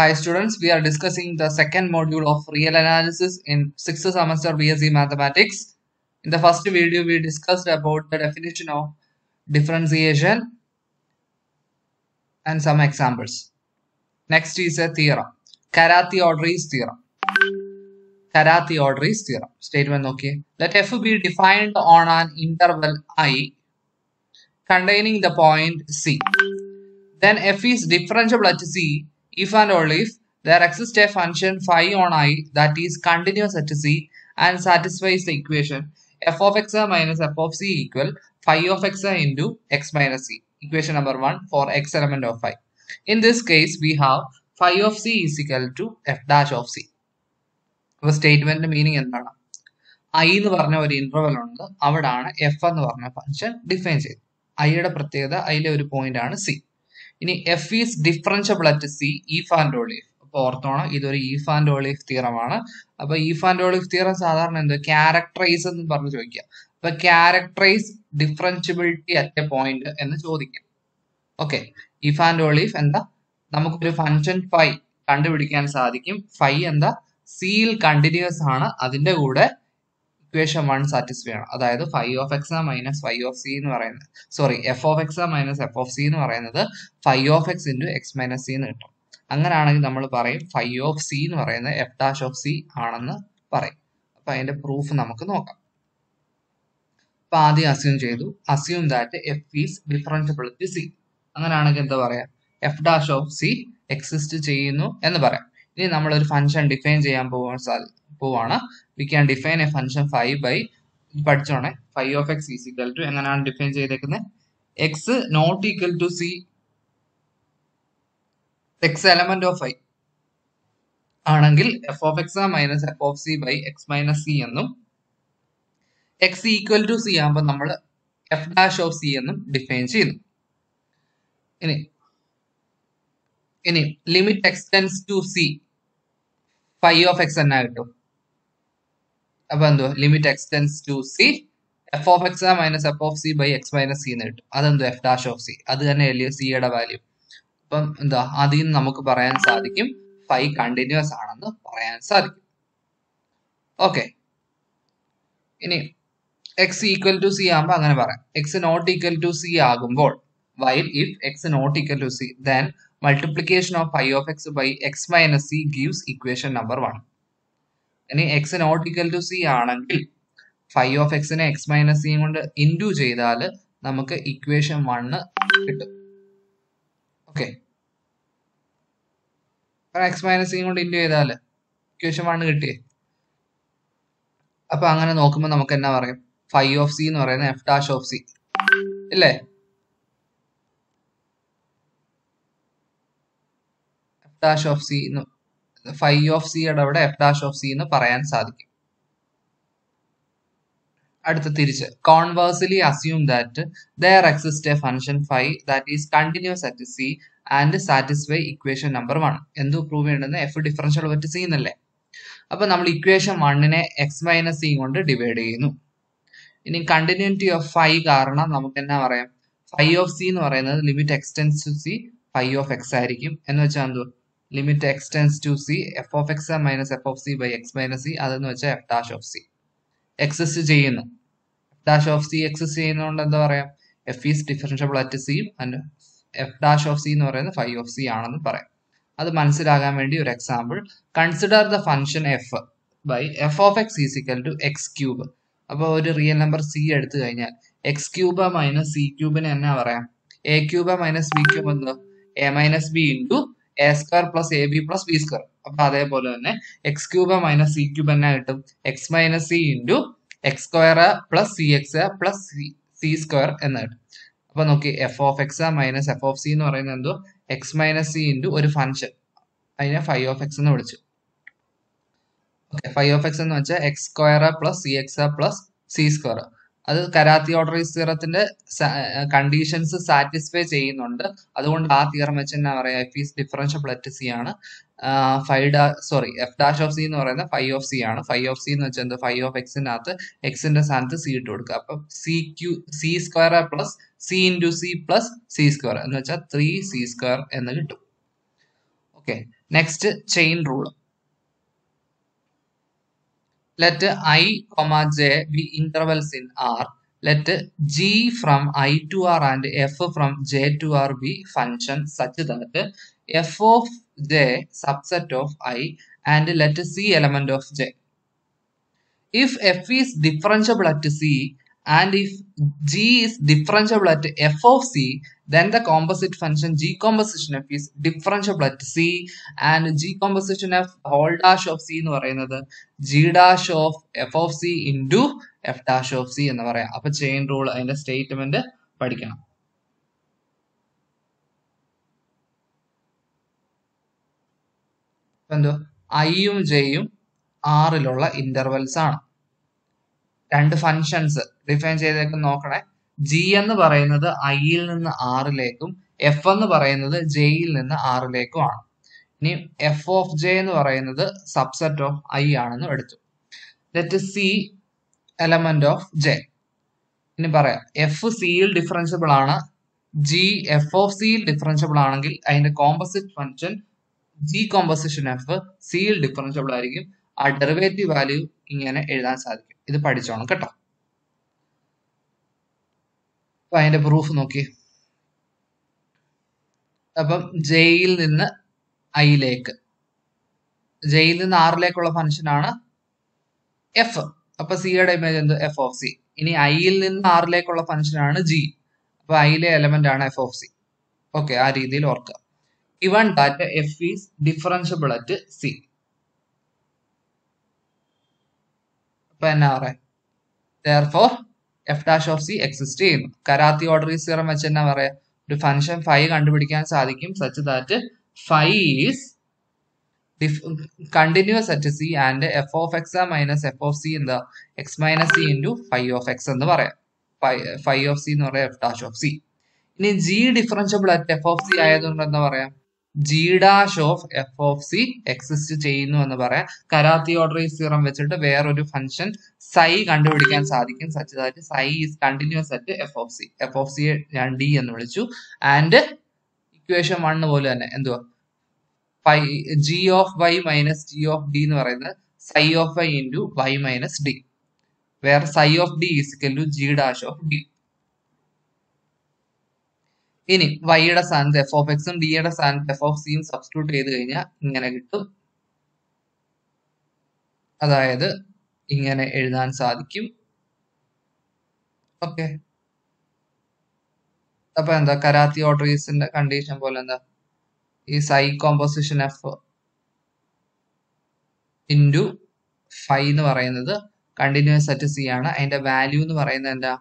Hi students, we are discussing the second module of real analysis in sixth semester BSc Mathematics. In the first video, we discussed about the definition of differentiation and some examples. Next is a theorem. Karathi-Odry's theorem. Karathi-Odry's theorem. Statement okay. Let f be defined on an interval i containing the point c. Then f is differentiable at c if and only if there exists a function phi on i that is continuous at c and satisfies the equation f of x minus f of c equal phi of x into x minus c. Equation number 1 for x element of phi. In this case, we have phi of c is equal to f dash of c. അപ്പോൾ സ്റ്റേറ്റ്മെന്റിന്റെ meaning എന്താണ് I എന്ന് പറഞ്ഞ ഒരു interval ഉണ്ട് അവിടാണ് F എന്ന് പറഞ്ഞ function define ചെയ്തത് ഐയുടെ പ്രത്യേകത അതിലെ ഒരു പോയിന്റ് ആണ് സി ഇനി f is differentiable at c if and only if അപ്പൊ ഓർത്തോണം ഇതൊരു ഈഫ് ആൻഡ് ഓളീഫ് തിയറമാണ് അപ്പൊ ഈഫ് ആൻഡ് ഓളീഫ് തിയറം സാധാരണ എന്ത് ക്യാരക്ടറൈസ് എന്ന് പറഞ്ഞ് ചോദിക്കുക അപ്പൊ characterise differentiability at a point എന്ന് ചോദിക്കാം ഓക്കെ ഈഫ് ആൻഡ് ഓളീഫ് എന്താ നമുക്കൊരു ഫംഗ്ഷൻ ഫൈ കണ്ടുപിടിക്കാൻ സാധിക്കും ഫൈ എന്താ സിയിൽ കണ്ടിന്യൂസ് ആണ് അതിന്റെ കൂടെ ഇക്വേഷൻ വൺ സാറ്റിസ്ഫൈ ആണ് അതായത് phi of x minus phi of c എന്ന് പറയുന്നത് sorry f of x minus f of c എന്ന് പറയുന്നത് phi of x into x minus c എന്ന് കിട്ടും അങ്ങനെയാണെങ്കിൽ നമ്മൾ പറയും ഫൈവ് ഓഫ് സി എന്ന് പറയുന്നത് എഫ് ഡാഷ് ഓഫ് സി ആണെന്ന് പറയും അപ്പൊ അതിന്റെ പ്രൂഫ് നമുക്ക് നോക്കാം അപ്പൊ ആദ്യം അസ്യൂം ചെയ്തു assume that f is differentiable to c അങ്ങനെയാണെങ്കിൽ എന്താ പറയാ f dash of c exist ചെയ്യുന്നു എന്ന് പറയാം ഇനി നമ്മൾ ഒരു ഫംഗ്ഷൻ ഡിഫൈൻ ചെയ്യാൻ പോവാൻ സാധി പോവാണ് we can define a function phi by പഠിച്ചോണേ phi of x is equal to എങ്ങനെയാണ് ഡിഫൈൻ ചെയ്തേക്കുന്നത് x not equal to c x element of I ആണെങ്കിൽ f of x minus f of c by x minus c എന്നും x equal to c ആകുമ്പോൾ നമ്മൾ f dash of c എന്നും define ചെയ്യുന്നു ഇനി ഇനി limit x tends to c phi of x എന്നാ കിട്ടും അപ്പൊ എന്തോ limit x tends to c f of x minus f of c by x minus c എന്ന് കിട്ടും അതെന്തോ എഫ് ഡാഷ് ഓഫ് സി അത് തന്നെ അല്ലേ സിയുടെ വാല്യൂ അപ്പം എന്താ അതിൽ നിന്ന് നമുക്ക് പറയാൻ സാധിക്കും ഫൈവ് കണ്ടിന്യൂസ് ആണെന്ന് പറയാൻ സാധിക്കും ഓക്കെ ഇനി എക്സ് ഈക്വൽ ടു സി ആകുമ്പോൾ അങ്ങനെ പറയാം x not equal to c ആകുമ്പോൾ while if x not equal to c then multiplication of phi of x by x minus c gives equation number 1. ഇനി x not equal to c ആണെങ്കിൽ phi of എക്സിനെ x minus c കൊണ്ട് into ചെയ്താൽ നമുക്ക് equation one കിട്ടും okay x minus c കൊണ്ട് into ചെയ്താൽ equation one കിട്ടിയേ അപ്പൊ അങ്ങനെ നോക്കുമ്പോൾ നമുക്ക് എന്നാ പറയും ഫൈ ഓഫ് സി എന്ന് പറയുന്നത് എഫ് ഡാഷ് ഓഫ് സി ഇല്ലേ ഡാഷ് ഓഫ് സി എന്ന് ഫൈവ് ഓഫ് സിയുടെ അവിടെ എഫ് ഡാഷ് ഓഫ് സി എന്ന് പറയാൻ സാധിക്കും അടുത്ത തിരിച്ച് conversely assume that there exist a function phi that is continuous at c and satisfy equation number one എന്തു പ്രൂവ് ചെയ്യേണ്ടത് എഫ് ഡിഫറൻഷ്യൽ പറ്റ് സി എന്നല്ലേ അപ്പൊ നമ്മൾ ഇക്വേഷൻ വണ്ണിനെ എക്സ് മൈനസ് സി കൊണ്ട് ഡിവൈഡ് ചെയ്യുന്നു ഇനി കണ്ടിന്യൂറ്റി ഓഫ് ഫൈവ് കാരണം നമുക്ക് എന്നാ പറയാം ഫൈവ് ഓഫ് സി എന്ന് പറയുന്നത് limit x tends to c phi of x ആയിരിക്കും എന്ന് വെച്ചാൽ എന്തോ limit x tends to c f of x minus f of c by x minus c അതെന്ന് വെച്ചാൽ f dash of c exist ചെയ്യുന്നു f dash of c exist ചെയ്യുന്നതുകൊണ്ട് എന്താ പറയാം f is differentiable at c and f dash of c എന്ന് പറയുന്നത് phi of C ആണെന്ന് പറയാം അത് മനസ്സിലാകാൻ വേണ്ടി ഒരു example consider the function f by f of x is equal to x cube അപ്പോൾ ഒരു റിയൽ നമ്പർ സി എടുത്തു കഴിഞ്ഞാൽ എക്സ് ക്യൂബ് മൈനസ് സി ക്യൂബിന് എന്നാ പറയാം a cube minus b cube എന്തോ a minus b into a square plus a b plus b square അപ്പൊ അതേപോലെ തന്നെ x cube minus c cube എന്നാ കിട്ടും x minus c into x square plus c x plus C C square എന്ന് കിട്ടും അപ്പൊ നോക്കി f of x minus f of c എന്ന് പറയുന്നത് എന്തോ എക്സ് മൈനസ് സി ഇൻറ്റു ഒരു ഫംഗ്ഷൻ അതിനെ ഫൈവ് ഓഫ് എക്സ് എന്ന് വിളിച്ചു ഓക്കെ ഫൈവ് ഓഫ് എക്സ് എന്ന് വെച്ചാൽ x square plus c x plus c square അത് കരാത്തി ഓർഡർ തിയറത്തിന്റെ കണ്ടീഷൻസ് സാറ്റിസ്ഫൈ ചെയ്യുന്നുണ്ട് അതുകൊണ്ട് ആ തിയറം വെച്ച് എന്നാ പറയാ f is differentiable at c ആണ് ഫൈവ് ഡാ sorry f dash of c എന്ന് പറയുന്നത് ഫൈവ് ഓഫ് സി ആണ് ഫൈവ് ഓഫ് സി എന്ന് വെച്ചാൽ എന്ത് ഫൈവ് ഓഫ് എക്സിനകത്ത് എക്സിന്റെ സ്ഥാനത്ത് സി ഇട്ട് കൊടുക്കുക അപ്പൊ c q c square plus c into c plus c square എന്ന് വെച്ചാൽ ത്രീ സി സ്ക്വയർ എന്ന് കിട്ടും okay next chain rule let I comma J be intervals in R let g from I to R and f from J to R be function such that f of J subset of I and let c element of J if f is differentiable at c and if g is differentiable at f of c then the composite function g composition f is differentiable at c and g composition f whole dash of c എന്ന് പറയുന്നത് g dash of f of c into f dash of c എന്ന് പറയാം അപ്പൊ chain rule അതിന്റെ statement പഠിക്കണം എന്തോ ഐയും ജെയും ആറിലുള്ള intervals ആണ് രണ്ട് ഫങ്ഷൻസ് ഡിഫൈൻ ചെയ്തേക്കും നോക്കണേ ജി എന്ന് പറയുന്നത് ഐയിൽ നിന്ന് ആറിലേക്കും എഫ് എന്ന് പറയുന്നത് ജെയിൽ നിന്ന് ആറിലേക്കും ആണ് ഇനി എഫ് ഓഫ് ജെ എന്ന് പറയുന്നത് സബ്സെറ്റ് ഓഫ് ഐ ആണെന്ന് എടുത്തു let c element of J ഇനി പറയാം എഫ് സിയിൽ ഡിഫറൻഷ്യബിൾ ആണ് ജി എഫ് ഓഫ് സിയിൽ ഡിഫറൻഷ്യബിൾ ആണെങ്കിൽ അതിന്റെ composite function g composition f സിയിൽ ഡിഫറൻഷ്യബിൾ ആയിരിക്കും ആ ഡെറിവേറ്റീവ് വാല്യൂ ഇങ്ങനെ എഴുതാൻ സാധിക്കും ഇത് പഠിച്ചോണം കേട്ടോ അപ്പൊ അതിന്റെ പ്രൂഫ് നോക്കി അപ്പം ജെയിൽ നിന്ന് ഐയിലേക്ക് ജെയിൽ നിന്ന് ആറിലേക്കുള്ള ഫംഗ്ഷൻ ആണ് എഫ് അപ്പൊ സിയുടെ ഇമേജ് എന്ത് എഫ് ഓഫ് സി ഇനി ഐയിൽ നിന്ന് ആറിലേക്കുള്ള ഫംഗ്ഷൻ ആണ് ജി അപ്പൊ ഐയിലെ എലമെന്റ് ആണ് എഫ് ഓഫ് സി ഓക്കെ ആ രീതിയിൽ ഓർക്കുക even that f is differentiable at c അപ്പൊ എന്നാ പറയാ therefore f dash of c exist ചെയ്യുന്നു കരാത്തി ഓർഡർ സീറം വെച്ച് എന്നാ പറയാ ഒരു ഫംഗ്ഷൻ ഫൈവ് കണ്ടുപിടിക്കാൻ സാധിക്കും such that phi is continuous at c and f of x minus f of c എന്താ x minus c into phi of x എന്ന് പറയാം ഫൈവ് ഓഫ് സി എന്ന് പറയാം എഫ് ഡാഷ് ഓഫ് സി ഇനി g differentiable at f of c ആയതുകൊണ്ട് എന്താ പറയാ g dash of f of c exist ചെയ്യുന്നു എന്ന് പറയാം കരാത്തി ഓർഡർ സീറം വെച്ചിട്ട് വേറൊരു ഫംഗ്ഷൻ സൈ കണ്ടുപിടിക്കാൻ സാധിക്കും such that psi is continuous at f of c f of c ഞാൻ ഡി എന്ന് വിളിച്ചു ആൻഡ് ഇക്വേഷൻ വണ്ണ് പോലെ തന്നെ എന്തുവാ phi g of y minus g of d എന്ന് പറയുന്നത് psi of y into y minus d വേറെ psi of d is equal to g dash of d ഇനി വൈയുടെ സ്ഥാനത്ത് എഫ് ഓഫ് എക്സും ഡിയുടെ സ്ഥാനത്ത് എഫ് ഓഫ് സിയും സബ്സ്റ്റിറ്റ്യൂട്ട് ചെയ്ത് കഴിഞ്ഞാൽ ഇങ്ങനെ കിട്ടും അതായത് ഇങ്ങനെ എഴുതാൻ സാധിക്കും ഓക്കെ അപ്പൊ എന്താ കരാത്തി ഓർഡറീസിന്റെ കണ്ടീഷൻ പോലെ എന്താ ഈ psi composition f into phi എന്ന് പറയുന്നത് കണ്ടിന്യൂസ് സെറ്റ് സി ആണ് അതിന്റെ വാല്യൂ എന്ന് പറയുന്നത് എന്താ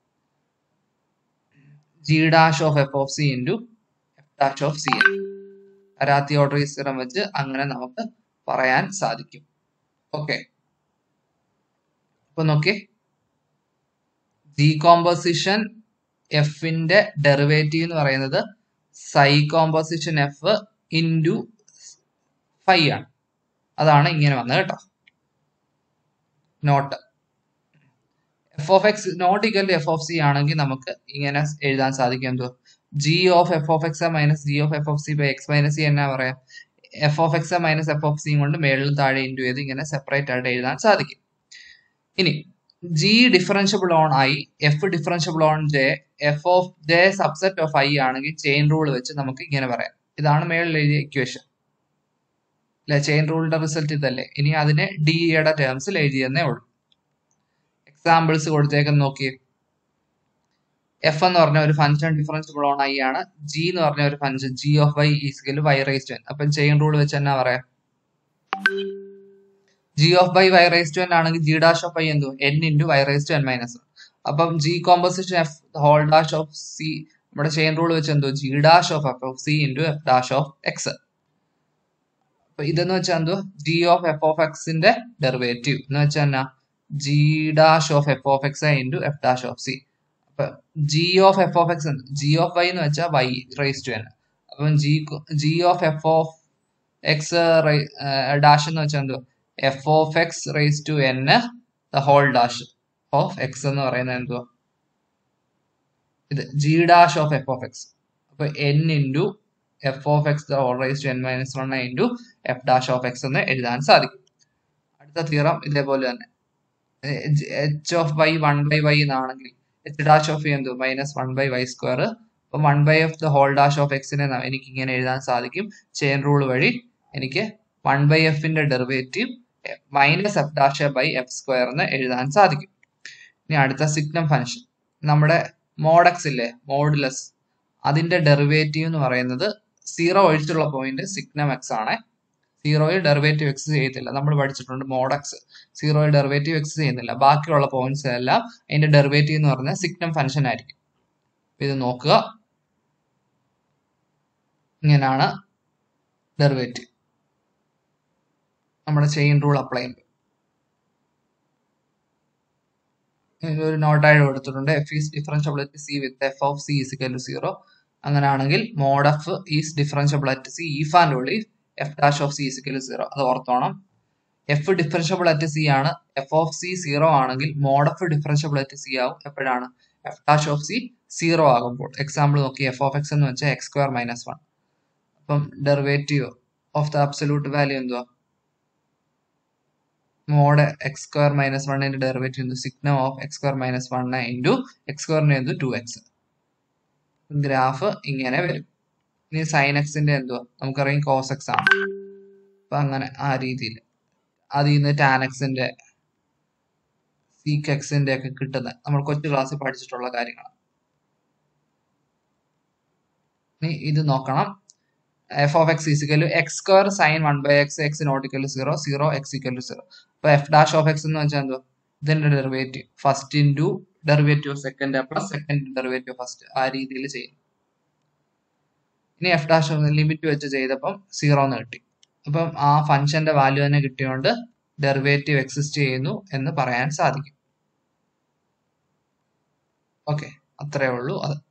g dash of f of c into f dash of c Caratheodory സ്ഥിരം വെച്ച് അങ്ങനെ നമുക്ക് പറയാൻ സാധിക്കും ഓക്കെ അപ്പൊ നോക്കിയേ ജി കോമ്പോസിഷൻ എഫിന്റെ ഡെറിവേറ്റീവ് എന്ന് പറയുന്നത് psi composition f into phi ആണ് അതാണ് ഇങ്ങനെ വന്നത് കേട്ടോ note f of x not equal to f of c ആണെങ്കിൽ നമുക്ക് ഇങ്ങനെ എഴുതാൻ സാധിക്കും എന്തോ g of f of x minus g of f of c by x minus c എന്നാ പറയാം f of x minus f of സിയും കൊണ്ട് മേളിലും താഴെ ഇൻറ്റു ചെയ്ത് ഇങ്ങനെ സെപ്പറേറ്റ് ആയിട്ട് എഴുതാൻ സാധിക്കും ഇനി g differentiable on I f differentiable on J f of J subset of I ആണെങ്കിൽ ചെയിൻ റൂൾ വെച്ച് നമുക്ക് ഇങ്ങനെ പറയാം ഇതാണ് മേളിൽ എഴുതിയ ഇക്വേഷൻ അല്ലെ ചെയിൻ റൂളിന്റെ റിസൾട്ട് ഇതല്ലേ ഇനി അതിനെ ഡിയുടെ ടേംസിൽ എഴുതിയെന്നേ ഉള്ളൂ എക്സാമ്പിൾസ് കൊടുത്തേക്കെന്ന് നോക്കി എഫ് എന്ന് പറഞ്ഞ ഒരു ഫംഗ്ഷൻ ഡിഫറൻഷ്യബിൾ ഓൺ ഐ ആണ് ജി എന്ന് പറഞ്ഞ ഒരു function g of y is equal y raise to n അപ്പം ചെയിൻ റൂൾ വെച്ച് എന്നാ പറയാം g of by y raise to n ആണെങ്കിൽ ജി ഡാഷ് ഓഫ് ഐ എന്തു n into y raise to n minus അപ്പം g composition f whole dash of c നമ്മുടെ chain rule വെച്ച് എന്തോ g dash of f of c into f dash of x അപ്പൊ ഇതെന്ന് വെച്ചാൽ എന്തോ g of f of എക്സിന്റെ derivative എന്ന് വെച്ചാൽ എന്നാ g dash of f of x into f dash of c അപ്പൊ g of f of x g of y എന്ന് വെച്ചാൽ വൈ റേസ് ടു എൻ അപ്പം g g of f of x dash എന്ന് വെച്ചാൽ എന്തോ f of x raise to n the whole dash of x എന്ന് പറയുന്നത് എന്തോ ഇത് g dash of f of x അപ്പൊ n into f of x the whole raise to n minus one into f dash of x എന്ന് എഴുതാൻ സാധിക്കും അടുത്ത theorem ഇതേപോലെ തന്നെ h of y one by y എന്നാണെങ്കിൽ എച്ച് ഡാഷ് ഓഫ് എന്തു minus one by y square അപ്പം one by f the whole dash of എക്സിനെ എനിക്ക് ഇങ്ങനെ എഴുതാൻ സാധിക്കും ചെയിൻ റൂൾ വഴി എനിക്ക് വൺ ബൈ എഫിന്റെ derivative minus f dash by F square എന്ന് എഴുതാൻ സാധിക്കും ഇനി അടുത്ത സിഗ്നം ഫംഗ്ഷൻ നമ്മുടെ മോഡക്സ് ഇല്ലേ മോഡുലസ് അതിന്റെ ഡെറിവേറ്റീവ് എന്ന് പറയുന്നത് സീറോ ഒഴിച്ചുള്ള പോയിന്റ് സിഗ്നം എക്സ് ആണ് സീറോയിൽ ഡെറിവേറ്റീവ് എക്സ് ചെയ്യത്തില്ല നമ്മൾ പഠിച്ചിട്ടുണ്ട് മോഡക്സ് സീറോയിൽ ഡെറിവേറ്റീവ് എക്സ് ചെയ്യുന്നില്ല ബാക്കിയുള്ള പോയിന്റ്സ് എല്ലാം അതിന്റെ ഡെറിവേറ്റീവ് എന്ന് പറഞ്ഞാൽ സിഗ്നം ഫംഗ്ഷൻ ആയിരിക്കും ഇത് നോക്കുക ഇങ്ങനെയാണ് ഡെറിവേറ്റീവ് നമ്മുടെ ചെയിൻ റൂൾ അപ്ലൈ ചെയ്യുമ്പോൾ ഒരു നോട്ടായിട്ട് കൊടുത്തിട്ടുണ്ട് f is differentiability c with f of c is equal to zero അങ്ങനെയാണെങ്കിൽ mod f is differentiability c if and only f dash of c is equal to zero അത് ഓർത്തോണം എഫ് ഡിഫറൻഷ്യബിലിറ്റി സി ആണ് f of c zero ആണെങ്കിൽ mod f differentiability c ആവും എപ്പോഴാണ് f dash of c zero ആകുമ്പോൾ example നോക്കി f of x എന്ന് വെച്ചാൽ എക്സ് സ്ക്വയർ മൈനസ് വൺ അപ്പം derivative of the absolute value എന്തുവാ മോഡ് എക്സ് സ്ക്വയർ മൈനസ് വണ്ണിന്റെ ഡെറിവേറ്റീവ് എന്ത് signum of x square minus one into x സ്ക്വയറിന്റെ എന്ത് ടു എക്സ് ഗ്രാഫ് ഇങ്ങനെ വരും ഇനി സൈൻ എക്സിന്റെ എന്തുവാ നമുക്കറിയാം കോസ് എക്സ് ആണ് അപ്പൊ അങ്ങനെ ആ രീതിയിൽ അതിൽ നിന്ന് ടാൻ എക്സിന്റെ സീക്ക് എക്സിന്റെ ഒക്കെ കിട്ടുന്നത് നമ്മൾ കൊച്ചു ക്ലാസ്സിൽ പഠിച്ചിട്ടുള്ള കാര്യങ്ങളാണ് ഇനി ഇത് നോക്കണം f of x is equal x square sine one by x x not equal zero zero x equal to zero അപ്പൊ എഫ് ഡാഷ് ഓഫ് എക്സ് എന്ന് വെച്ചാൽ എന്തോ ഇതിന്റെ derivative first into derivative second plus second derivative first ആ രീതിയിൽ ചെയ്യും ഇനി F dash limit വെച്ച് ചെയ്തപ്പം സീറോ എന്ന് കിട്ടി അപ്പം ആ ഫംഗ്ഷന്റെ വാല്യൂ തന്നെ കിട്ടിയോണ്ട് ഡെറിവേറ്റീവ് എക്സിസ്റ്റ് ചെയ്യുന്നു എന്ന് പറയാൻ സാധിക്കും ഓക്കെ അത്രേ ഉള്ളൂ അത്